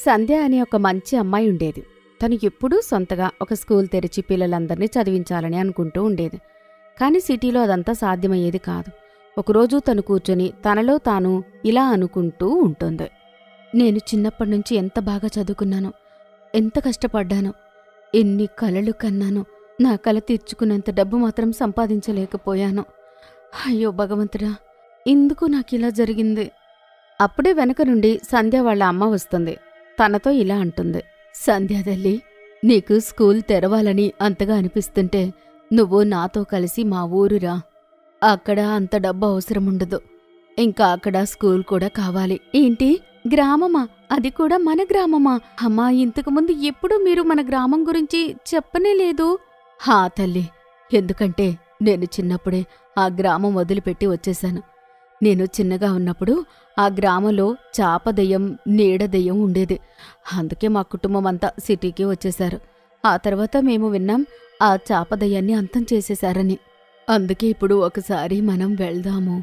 సంధ్య అనే ఒక మంచి అమ్మాయి ఉండేది తను ఎప్పుడూ సొంతగా ఒక స్కూల్ తెరిచి పిల్లలందరినీ చదివించాలని అనుకుంటూ ఉండేది కానీ సిటీలో అదంతా సాధ్యమయ్యేది కాదు ఒకరోజు తను కూర్చొని తనలో తాను ఇలా అనుకుంటూ ఉంటుంది నేను చిన్నప్పటి నుంచి ఎంత బాగా చదువుకున్నానో ఎంత కష్టపడ్డానో ఎన్ని కలలు కన్నానో నా కల తీర్చుకున్నంత డబ్బు మాత్రం సంపాదించలేకపోయాను అయ్యో భగవంతుడా ఎందుకు నాకిలా జరిగింది అప్పుడే వెనక నుండి సంధ్య వాళ్ళ అమ్మ వస్తుంది తనతో ఇలా అంటుంది సంధ్య తల్లి నీకు స్కూల్ తెరవాలని అంతగా అనిపిస్తుంటే నువ్వు నాతో కలిసి మా ఊరురా అక్కడ అంత డబ్బు అవసరముండదు ఇంకా అక్కడ స్కూల్ కూడా కావాలి ఏంటి గ్రామమా అది కూడా మన గ్రామమా అమ్మా ఇంతకు ముందు ఎప్పుడూ మీరు మన గ్రామం గురించి చెప్పనే లేదు హా తల్లి ఎందుకంటే నేను చిన్నప్పుడే ఆ గ్రామం వదిలిపెట్టి వచ్చేశాను నేను చిన్నగా ఉన్నప్పుడు ఆ గ్రామంలో చాపదయ్యం నీడదయ్యం ఉండేది అందుకే మా కుటుంబం అంతా సిటీకి వచ్చేశారు ఆ తర్వాత మేము విన్నాం ఆ చాపదయ్యాన్ని అంతం చేసేశారని అందుకే ఇప్పుడు ఒకసారి మనం వెళ్దాము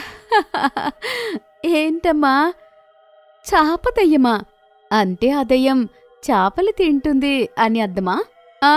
ఏంటమ్మా చాపదయ్యమా అంటే ఆ దయ్యం చాపలు తింటుంది అని అర్థమా ఆ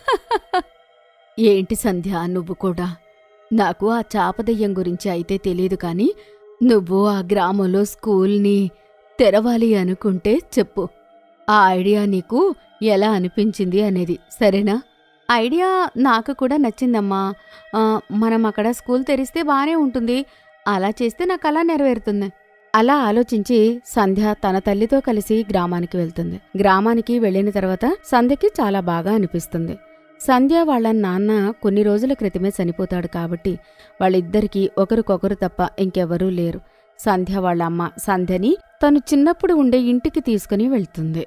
ఏంటి సంధ్య నువ్వు కూడా నాకు ఆ చాపదయ్యం గురించి అయితే తెలియదు కాని నువ్వు ఆ గ్రామంలో స్కూల్ని తెరవాలి అనుకుంటే చెప్పు ఆ ఐడియా నీకు ఎలా అనిపించింది అనేది సరేనా ఐడియా నాకు కూడా నచ్చిందమ్మా ఆ, మనం అక్కడ స్కూల్ తెరిస్తే బానే ఉంటుంది అలా చేస్తే నాకు అలా నెరవేరుతుంది అలా ఆలోచించి సంధ్య తన తల్లితో కలిసి గ్రామానికి వెళ్తుంది గ్రామానికి వెళ్ళిన తర్వాత సంధ్యకి చాలా బాగా అనిపిస్తుంది సంధ్య వాళ్ళ నాన్న కొన్ని రోజుల క్రితమే చనిపోతాడు కాబట్టి వాళ్ళిద్దరికీ ఒకరికొకరు తప్ప ఇంకెవరూ లేరు సంధ్య వాళ్ళ అమ్మ సంధ్యని తను చిన్నప్పుడు ఉండే ఇంటికి తీసుకుని వెళ్తుంది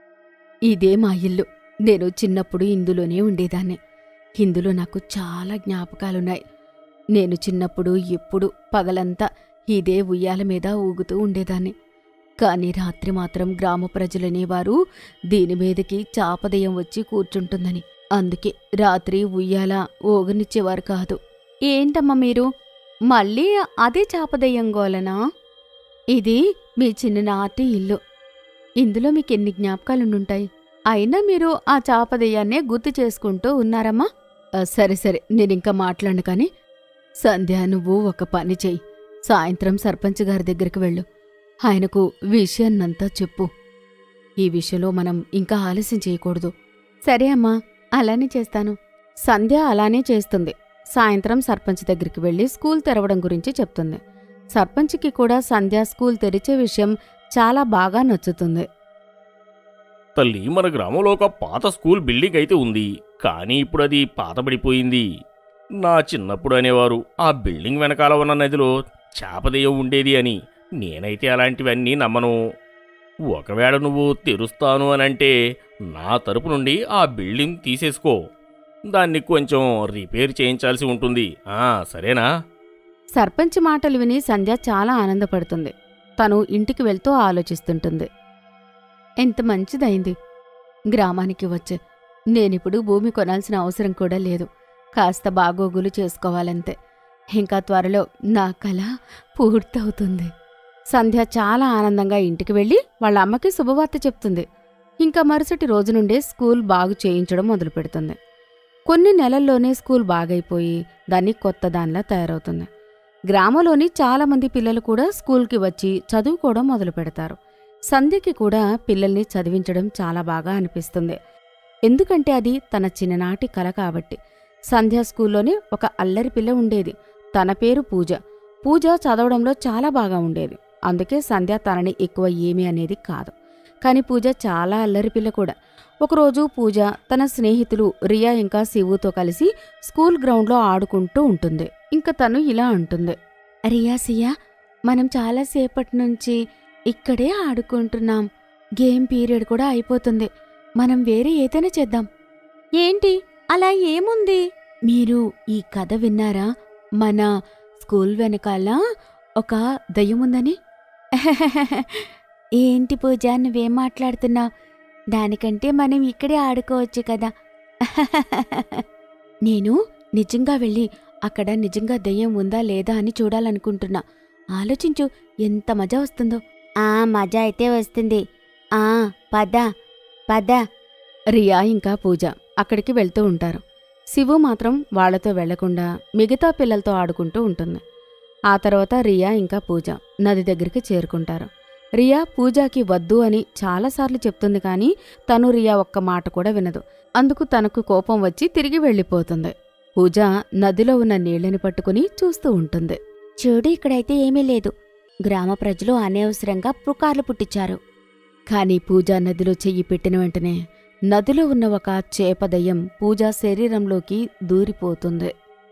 ఇదే మా ఇల్లు నేను చిన్నప్పుడు ఇందులోనే ఉండేదాన్ని ఇందులో నాకు చాలా జ్ఞాపకాలున్నాయి నేను చిన్నప్పుడు ఎప్పుడు పగలంతా ఇదే ఉయ్యాల మీద ఊగుతూ ఉండేదాన్ని కాని రాత్రి మాత్రం గ్రామ ప్రజలనేవారు దీని మీదకి చాపదయం వచ్చి కూర్చుంటుందని అందుకే రాత్రి ఉయ్యాల ఊగనిచ్చేవారు కాదు ఏంటమ్మా మీరు మళ్ళీ అదే చాపదయ్యం గోలనా ఇది మీ చిన్ననాటి ఇల్లు ఇందులో మీకెన్ని జ్ఞాపకాలుండుంటాయి అయినా మీరు ఆ చాపదయ్యాన్నే గుర్తు చేసుకుంటూ ఉన్నారమ్మా ఆ, సరే సరే నేనింకా మాట్లాడను కాని సంధ్య నువ్వు ఒక పని చెయ్యి సాయంత్రం సర్పంచ్ గారి దగ్గరికి వెళ్ళు ఆయనకు విషయాన్నంతా చెప్పు ఈ విషయంలో మనం ఇంకా ఆలస్యం చేయకూడదు సరే అమ్మా అలానే చేస్తాను సంధ్య అలానే చేస్తుంది సాయంత్రం సర్పంచ్ దగ్గరికి వెళ్లి స్కూల్ తెరవడం గురించి చెప్తుంది సర్పంచ్కి కూడా సంధ్య స్కూల్ తెరిచే విషయం చాలా బాగా నచ్చుతుంది తల్లి మన గ్రామంలో ఒక పాత స్కూల్ బిల్డింగ్ అయితే ఉంది కానీ ఇప్పుడు అది పాతబడిపోయింది నా చిన్నప్పుడు అనేవారు ఆ బిల్డింగ్ వెనకాల ఉన్న నదిలో చేపదెయ్యం ఉండేది అని నేనైతే అలాంటివన్నీ నమ్మను ఒకవేళ నువ్వు తెరుస్తాను అనంటే నా తరపు నుండి ఆ బిల్డింగ్ తీసేసుకో దాన్ని కొంచెం రిపేర్ చేయించాల్సి ఉంటుంది ఆ సరేనా సర్పంచ్ మాటలు విని సంధ్య చాలా ఆనందపడుతుంది తను ఇంటికి వెళ్తూ ఆలోచిస్తుంటుంది ఎంత మంచిదైంది గ్రామానికి వచ్చే నేనిప్పుడు భూమి కొనాల్సిన అవసరం కూడా లేదు కాస్త బాగోగులు చేసుకోవాలంతే ఇంకా త్వరలో నా కళ పూర్తవుతుంది సంధ్య చాలా ఆనందంగా ఇంటికి వెళ్ళి వాళ్ళ అమ్మకి శుభవార్త చెప్తుంది ఇంకా మరుసటి రోజు నుండే స్కూల్ బాగు చేయించడం మొదలుపెడుతుంది కొన్ని నెలల్లోనే స్కూల్ బాగైపోయి దాన్ని కొత్త దానిలా తయారవుతుంది గ్రామంలోని చాలామంది పిల్లలు కూడా స్కూల్కి వచ్చి చదువుకోవడం మొదలు పెడతారు సంధ్యకి కూడా పిల్లల్ని చదివించడం చాలా బాగా అనిపిస్తుంది ఎందుకంటే అది తన చిన్ననాటి కల కాబట్టి సంధ్య స్కూల్లోనే ఒక అల్లరి పిల్ల ఉండేది తన పేరు పూజ పూజ చదవడంలో చాలా బాగా ఉండేది అందుకే సంధ్య తనని ఎక్కువ ఏమీ అనేది కాదు కాని పూజ చాలా అల్లరి పిల్ల కూడా ఒకరోజు పూజ తన స్నేహితులు రియా ఇంకా శివుతో కలిసి స్కూల్ గ్రౌండ్లో ఆడుకుంటూ ఉంటుంది ఇంకా తను ఇలా అంటుంది రియా సియా మనం చాలాసేపటి నుంచి ఇక్కడే ఆడుకుంటున్నాం గేమ్ పీరియడ్ కూడా అయిపోతుంది మనం వేరే ఏదైనా చేద్దాం ఏంటి అలా ఏముంది మీరు ఈ కథ విన్నారా మన స్కూల్ వెనకాల ఒక దయ్యముందని ఏంటి పూజ నువ్వేం మాట్లాడుతున్నావు దానికంటే మనం ఇక్కడే ఆడుకోవచ్చు కదా నేను నిజంగా వెళ్ళి అక్కడ నిజంగా దెయ్యం ఉందా లేదా అని చూడాలనుకుంటున్నా ఆలోచించు ఎంత మజా వస్తుందో ఆ మజా అయితే వస్తుంది ఆ పద పద రియా ఇంకా పూజ అక్కడికి వెళ్తూ ఉంటారు శివు మాత్రం వాళ్లతో వెళ్లకుండా మిగతా పిల్లలతో ఆడుకుంటూ ఉంటుంది ఆ తర్వాత రియా ఇంకా పూజ నది దగ్గరికి చేరుకుంటారు రియా పూజాకి వద్దు అని చాలాసార్లు చెప్తుంది కానీ తను రియా ఒక్క మాట కూడా వినదు అందుకు తనకు కోపం వచ్చి తిరిగి వెళ్ళిపోతుంది పూజ నదిలో ఉన్న నీళ్ళని పట్టుకుని చూస్తూ ఉంటుంది చూడు ఇక్కడైతే ఏమీ లేదు గ్రామ ప్రజలు అనవసరంగా పుకార్లు పుట్టించారు కాని పూజ నదిలో చెయ్యి పెట్టిన వెంటనే నదిలో ఉన్న ఒక చేపదయ్యం పూజ శరీరంలోకి దూరిపోతుంది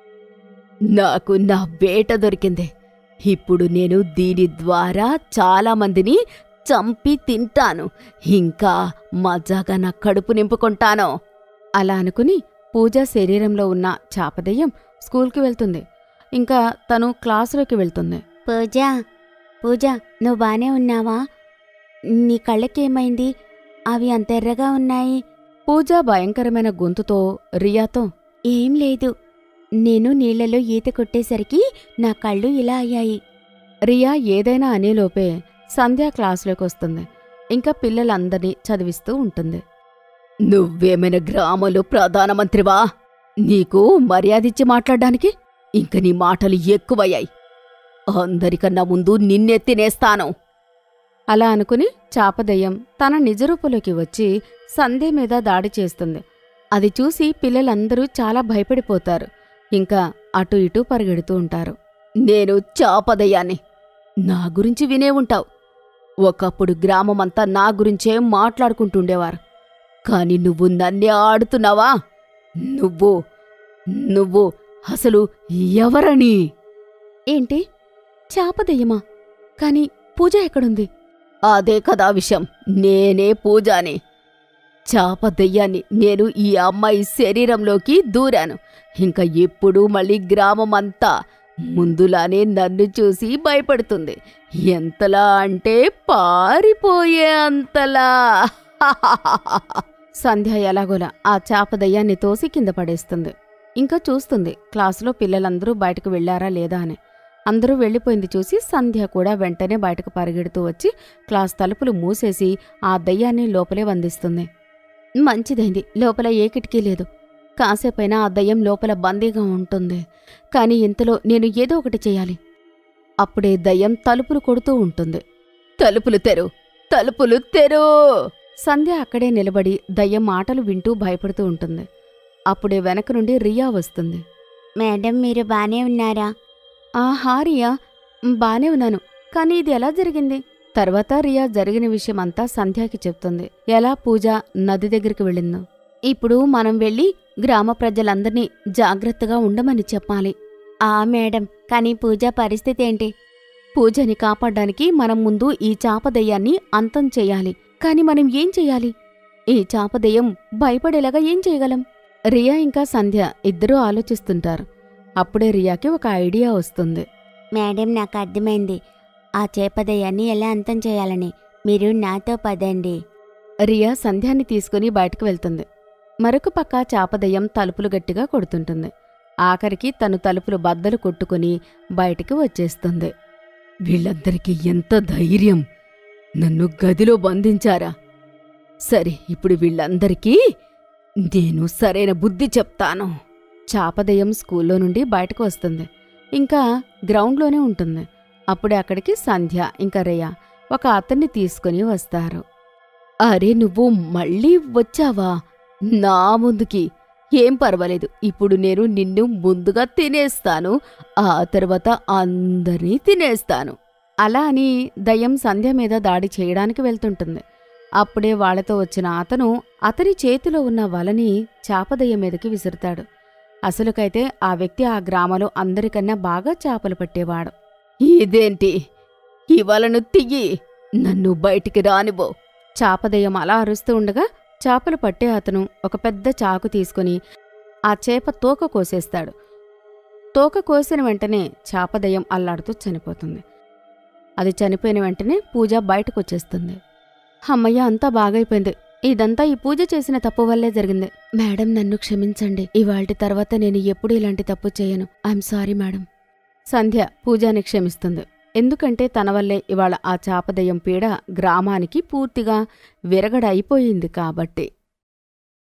నాకు నా వేట దొరికింది ఇప్పుడు నేను దీని ద్వారా చాలా మందిని చంపి తింటాను ఇంకా మజాగా నా కడుపు నింపుకుంటాను అలా అనుకుని పూజ శరీరంలో ఉన్న చాపదయ్యం స్కూల్కి వెళ్తుంది ఇంకా తను క్లాసులోకి వెళ్తుంది పూజ పూజ నువ్వు బానే ఉన్నావా నీ కళ్ళకేమైంది అవి అంత ఎర్రగా ఉన్నాయి పూజ భయంకరమైన గొంతుతో రియాతో ఏం లేదు నేను నీళ్లలో ఈత కొట్టేసరికి నా కళ్ళు ఇలా అయ్యాయి రియా ఏదైనా అనేలోపే సంధ్య క్లాసులోకి వస్తుంది ఇంకా పిల్లలందరినీ చదివిస్తూ ఉంటుంది నువ్వేమైనా గ్రామంలో ప్రధానమంత్రివా నీకు మర్యాదిచ్చి మాట్లాడడానికి ఇంక నీ మాటలు ఎక్కువయ్యాయి అందరికన్నా ముందు నిన్నే తినేస్తాను అలా అనుకుని చాపదయ్యం తన నిజరూపులోకి వచ్చి సంధ్య మీద దాడి చేస్తుంది అది చూసి పిల్లలందరూ చాలా భయపడిపోతారు ఇంకా అటు ఇటు పరిగెడుతూ ఉంటారు నేను చాపదయ్యాన్ని నా గురించి వినే ఉంటావు ఒకప్పుడు గ్రామమంతా నా గురించే మాట్లాడుకుంటుండేవారు కాని నువ్వు నన్నే ఆడుతున్నావా నువ్వు నువ్వు అసలు ఎవరని ఏంటి చాపదయ్యమా కాని పూజ ఎక్కడుంది అదే కదా విషయం నేనే పూజాని చాప దెయ్యాన్ని నేను ఈ అమ్మాయి శరీరంలోకి దూరాను ఇంకా ఎప్పుడూ మళ్ళీ గ్రామమంతా ముందులానే నన్ను చూసి భయపడుతుంది ఎంతలా అంటే పారిపోయే అంతలా సంధ్య ఎలాగోలా ఆ చాప దయ్యాన్ని తోసి కింద పడేస్తుంది ఇంకా చూస్తుంది క్లాసులో పిల్లలందరూ బయటకు వెళ్లారా లేదా అని అందరూ వెళ్ళిపోయింది చూసి సంధ్య కూడా వెంటనే బయటకు పరిగెడుతూ వచ్చి క్లాస్ తలుపులు మూసేసి ఆ దయ్యాన్ని లోపలే వందిస్తుంది మంచిదైంది లోపల ఏ కిటికీ లేదు కాసేపైనా ఆ దయ్యం లోపల బందీగా ఉంటుంది కాని ఇంతలో నేను ఏదో ఒకటి చేయాలి అప్పుడే దయ్యం తలుపులు కొడుతూ ఉంటుంది తలుపులు తెరు తలుపులు తెరు సంధ్య అక్కడే నిలబడి దయ్యం మాటలు వింటూ భయపడుతూ ఉంటుంది అప్పుడే వెనక నుండి రియా వస్తుంది మేడం మీరు బానే ఉన్నారా ఆహా రియా బానే ఉన్నాను కానీ ఇది ఎలా జరిగింది తర్వాత రియా జరిగిన విషయమంతా సంధ్యాకి చెప్తుంది ఎలా పూజ నది దగ్గరికి వెళ్ళిందో ఇప్పుడు మనం వెళ్ళి గ్రామ ప్రజలందర్నీ జాగ్రత్తగా ఉండమని చెప్పాలి ఆ మేడం కానీ పూజ పరిస్థితి ఏంటి పూజని కాపాడ్డానికి మనం ముందు ఈ చాపదయ్యాన్ని అంతం చెయ్యాలి కాని మనం ఏం చెయ్యాలి ఈ చాపదయ్యం భయపడేలాగా ఏం చేయగలం రియా ఇంకా సంధ్య ఇద్దరూ ఆలోచిస్తుంటారు అప్పుడే రియాకి ఒక ఐడియా వస్తుంది మేడం నాకు అర్థమైంది ఆ చేపదయాన్ని ఎలా అంతం చేయాలని మీరు నాతో పదండి రియా సంధ్యాన్ని తీసుకుని బయటకు వెళ్తుంది మరొక పక్క చాపదయ్యం తలుపులు గట్టిగా కొడుతుంటుంది ఆఖరికి తను తలుపులు బద్దలు కొట్టుకుని బయటికి వచ్చేస్తుంది వీళ్ళందరికీ ఎంత ధైర్యం నన్ను గదిలో బంధించారా సరే ఇప్పుడు వీళ్ళందరికీ నేను సరైన బుద్ధి చెప్తాను చాపదయ్యం స్కూల్లో నుండి బయటకు వస్తుంది ఇంకా గ్రౌండ్లోనే ఉంటుంది అప్పుడే అక్కడికి సంధ్య ఇంకా రేయ ఒక అతన్ని తీసుకుని వస్తారు అరే నువ్వు మళ్ళీ వచ్చావా నా ముందుకి ఏం పర్వాలేదు ఇప్పుడు నేను నిన్ను ముందుగా తినేస్తాను ఆ తర్వాత అందరినీ తినేస్తాను అలా అని దయ్యం సంధ్య మీద దాడి చేయడానికి వెళ్తుంటుంది అప్పుడే వాళ్లతో వచ్చిన అతను అతని చేతిలో ఉన్న వలని చాపదయ్యం మీదకి విసురుతాడు అసలుకైతే ఆ వ్యక్తి ఆ గ్రామంలో అందరికన్నా బాగా చేపలు పట్టేవాడు ఇదేంటి ఈ వలను తియ్యి నన్ను బయటికి రానివ్వు చాపదయ్యం అలా అరుస్తూ ఉండగా చేపలు పట్టే అతను ఒక పెద్ద చాకు తీసుకుని ఆ చేప తోక కోసేస్తాడు తోక కోసిన వెంటనే చాపదయ్యం అల్లాడుతూ చనిపోతుంది అది చనిపోయిన వెంటనే పూజ బయటకొచ్చేస్తుంది అమ్మయ్య అంతా బాగైపోయింది ఇదంతా ఈ పూజ చేసిన తప్పు వల్లే జరిగింది మేడం నన్ను క్షమించండి ఇవాల్టి తర్వాత నేను ఎప్పుడు ఇలాంటి తప్పు చేయను ఐఎమ్ సారీ మేడం సంధ్య పూజాని క్షమిస్తుంది ఎందుకంటే తన వల్లే ఇవాళ ఆ చాపదయ్యం పీడ గ్రామానికి పూర్తిగా విరగడైపోయింది కాబట్టి